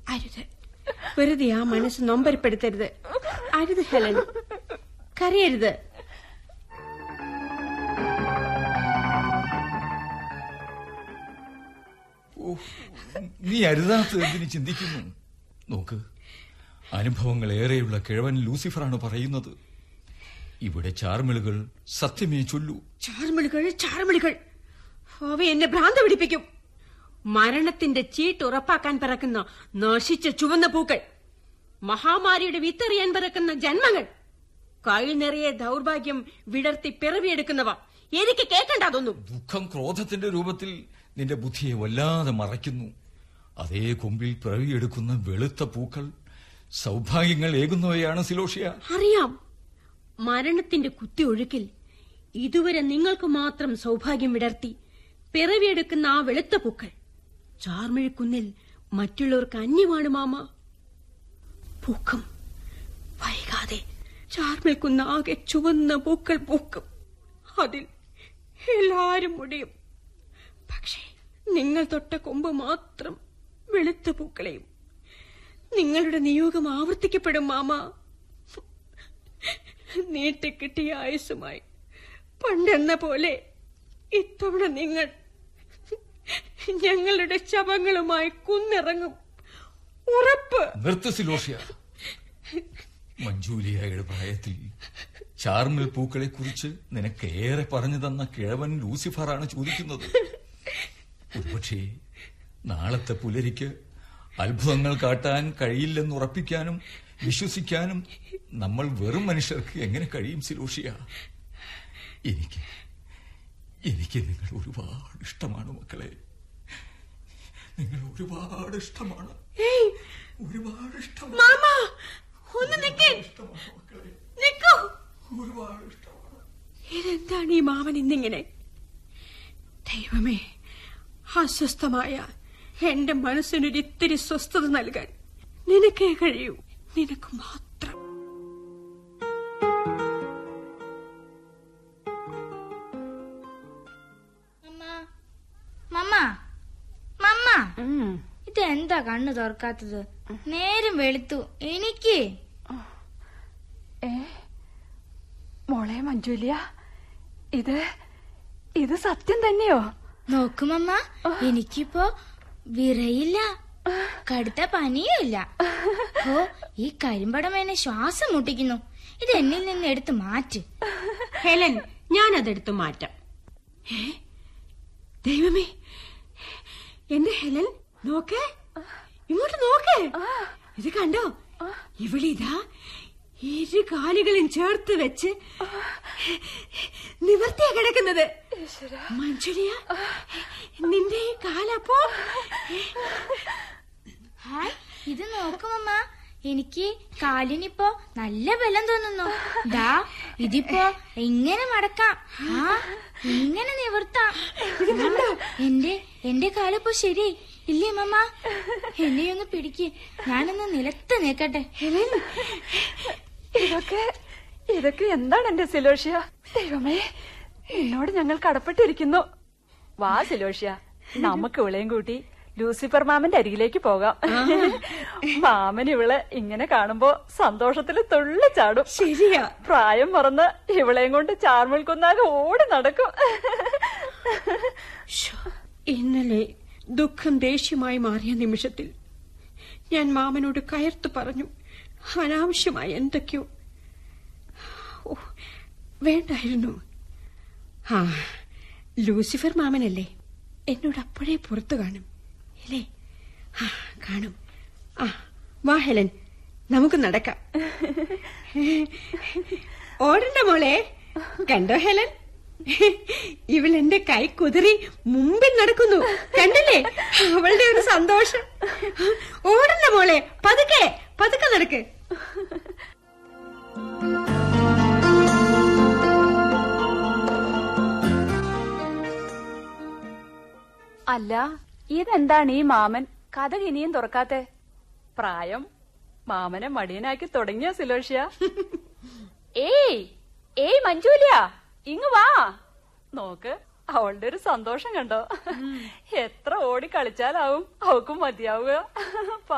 അരുത് വെറുതെ ആ മനസ്സ് നൊമ്പരപ്പെടുത്തരുത് അരുത് ഹെലൻ കരയരുത് ഓ, നീ അരുതാത്ത എന്തിന് ചിന്തിക്കുന്നു നോക്ക് അനുഭവങ്ങൾ ഏറെയുള്ള കിഴവൻ ലൂസിഫറാണ് പറയുന്നത് ഇവിടെ ചാർമിളുകൾ സത്യമേ ചൊല്ലൂ ചാർമിളുകൾ ചാർമിളുകൾ അവ എന്നെ ഭ്രാന്ത പിടിപ്പിക്കും മരണത്തിന്റെ ചീട്ട് ഉറപ്പാക്കാൻ പിറക്കുന്ന നശിച്ച ചുവന്ന പൂക്കൾ മഹാമാരിയുടെ വിത്തെറിയാൻ പിറക്കുന്ന ജന്മങ്ങൾ കൈ നിറയെ ദൗർഭാഗ്യം വിടർത്തി പിറവിയെടുക്കുന്നവ എനിക്ക് കേൾക്കണ്ട അതൊന്നും ദുഃഖം ക്രോധത്തിന്റെ രൂപത്തിൽ നിന്റെ ബുദ്ധിയെ വല്ലാതെ മറയ്ക്കുന്നു അതേ കൊമ്പിൽ പിറവിയെടുക്കുന്ന വെളുത്ത പൂക്കൾ സൗഭാഗ്യങ്ങൾ ഏകുന്നവയാണ് സിലോഷിയ അറിയാം മരണത്തിന്റെ കുത്തി ഒഴുക്കിൽ ഇതുവരെ നിങ്ങൾക്ക് മാത്രം സൗഭാഗ്യം വിടർത്തി പിറവിയെടുക്കുന്ന ആ വെളുത്ത പൂക്കൾ ചാർമിഴിക്കുന്നിൽ മറ്റുള്ളവർക്ക് അന്യമാണ് മാമ പൂക്കും വൈകാതെ ചാർമിൾക്കുന്ന ആകെ ചുവന്ന പൂക്കൾ പൂക്കും അതിൽ എല്ലാരും മുടിയും പക്ഷേ നിങ്ങൾ തൊട്ട കൊമ്പ് മാത്രം വെളുത്ത പൂക്കളെയും നിങ്ങളുടെ നിയോഗം ആവർത്തിക്കപ്പെടും മാമ നീട്ടിക്കിട്ടിയ ആയുസ്സുമായി പണ്ടെന്ന പോലെ ഇത്തവണ നിങ്ങൾ ഞങ്ങളുടെ ശവങ്ങളുമായി കുന്നിറങ്ങും ഉറപ്പ് നിർത്ത് സിലോഷിയ മഞ്ജൂലിയായുടെ പ്രായത്തിൽ ചാർമിൽ പൂക്കളെ കുറിച്ച് നിനക്ക് ഏറെ പറഞ്ഞു തന്ന കിഴവൻ ലൂസിഫറാണ് ചോദിക്കുന്നത് ഒരുപക്ഷേ നാളത്തെ പുലരിക്ക് അത്ഭുതങ്ങൾ കാട്ടാൻ കഴിയില്ലെന്ന് ഉറപ്പിക്കാനും വിശ്വസിക്കാനും നമ്മൾ വെറും മനുഷ്യർക്ക് എങ്ങനെ കഴിയും സിലോഷിയ എനിക്ക് എനിക്ക് നിങ്ങൾ ഒരുപാട് ഇഷ്ടമാണ് മക്കളെ നിങ്ങൾ ഒരുപാട് ഇഷ്ടമാണ് ഏയ് ഒരുപാട് ഇഷ്ടമാണ് മാമ ഒന്ന് നിൽക്കേ ഇഷ്ടമാണ് മക്കളെ നിൽക്കൂ ഒരുപാട് ഇഷ്ടമാണ് ഇതെന്താണ് ഈ മാമൻ ഇന്നിങ്ങനെ ദൈവമേ അസ്വസ്ഥമായ എന്റെ മനസ്സിനൊരു ഇത്തിരി സ്വസ്ഥത നൽകാൻ നിനക്കേ കഴിയൂ നിനക്ക് മാത്രം മമ്മ മമ്മ മമ്മ ഇതെന്താ കണ്ണു തുറക്കാത്തത് നേരം വെളുത്തു എനിക്ക് ഏ മോളെ മഞ്ജുലിയ ഇത് ഇത് സത്യം തന്നെയോ നോക്കുമമ്മ എനിക്കിപ്പോ വിറയില്ല കടുത്ത പനിയുമില്ല ഓ ഈ കരിമ്പടം എന്നെ ശ്വാസം മുട്ടിക്കുന്നു ഇത് എന്നിൽ നിന്ന് എടുത്ത് മാറ്റ് ഹെലൻ ഞാനതെടുത്ത് മാറ്റാം ഏ ദൈവമേ എന്റെ ഹെലൻ നോക്കേ ഇങ്ങോട്ട് നോക്കേ ഇത് കണ്ടോ ഇവളിതാ ഇരു കാലുകളും ചേർത്ത് വെച്ച് നിവർത്തിയാ കിടക്കുന്നത് മഞ്ജുലിയ നിന്റെ ഈ കാലപ്പോ ഹായ് ഇത് നോക്കുമമ്മ എനിക്ക് കാലിനിപ്പോ നല്ല ബലം തോന്നുന്നു ദാ ഇതിപ്പോ എങ്ങനെ മടക്കാം ആ ഇങ്ങനെ നിവർത്താം ആ, എന്റെ എന്റെ കാലിപ്പോ ശരി ഇല്ലേ മമ്മ എന്നെ ഒന്ന് പിടിക്ക് ഞാനൊന്ന് നിലത്ത് നിൽക്കട്ടെ ഇതൊക്കെ ഇതൊക്കെ എന്താണ് എന്റെ സിലോഷ്യ ദൈവമേ എന്നോട് ഞങ്ങൾ കടപ്പെട്ടിരിക്കുന്നു വാ സിലോഷ്യ നമുക്ക് ഇവളെയും കൂട്ടി ലൂസിഫർ മാമന്റെ അരികിലേക്ക് പോകാം മാമൻ ഇവളെ ഇങ്ങനെ കാണുമ്പോ സന്തോഷത്തിൽ തുള്ളി ചാടും ശരിയാ പ്രായം മറന്ന് ഇവളെയും കൊണ്ട് ചാർമിൾക്കുന്നാകെ ഓടി നടക്കും ശ്ശോ, ഇന്നലെ ദുഃഖം ദേഷ്യമായി മാറിയ നിമിഷത്തിൽ ഞാൻ മാമനോട് കയർത്തു പറഞ്ഞു അനാവശ്യമായി എന്തൊക്കെയോ ഓ, വേണ്ടായിരുന്നു ആ ലൂസിഫർ മാമനല്ലേ എന്നോട് അപ്പോഴേ പുറത്തു കാണും അല്ലേ ആ കാണും ആ വാ ഹെലൻ നമുക്ക് നടക്കാം ഓടണ്ട മോളെ കണ്ടോ ഹെലൻ ഇവൾ എന്റെ കൈ കുതിറി മുമ്പിൽ നടക്കുന്നു കണ്ടില്ലേ അവളുടെ ഒരു സന്തോഷം ഓടണ്ട മോളെ പതുക്കെ പതുക്കെ നടക്ക് അല്ല ഇതെന്താണ് ഈ മാമൻ കഥ ഇനിയും തുറക്കാത്തെ പ്രായം മാമനെ മടിയനാക്കി തുടങ്ങിയ സിലോഷ്യ ഏയ് ഏയ് മഞ്ജുലിയ ഇങ്ങ് വാ നോക്ക് അവളുടെ ഒരു സന്തോഷം കണ്ടോ എത്ര ഓടി കളിച്ചാലാവും അവക്കും മതിയാവുക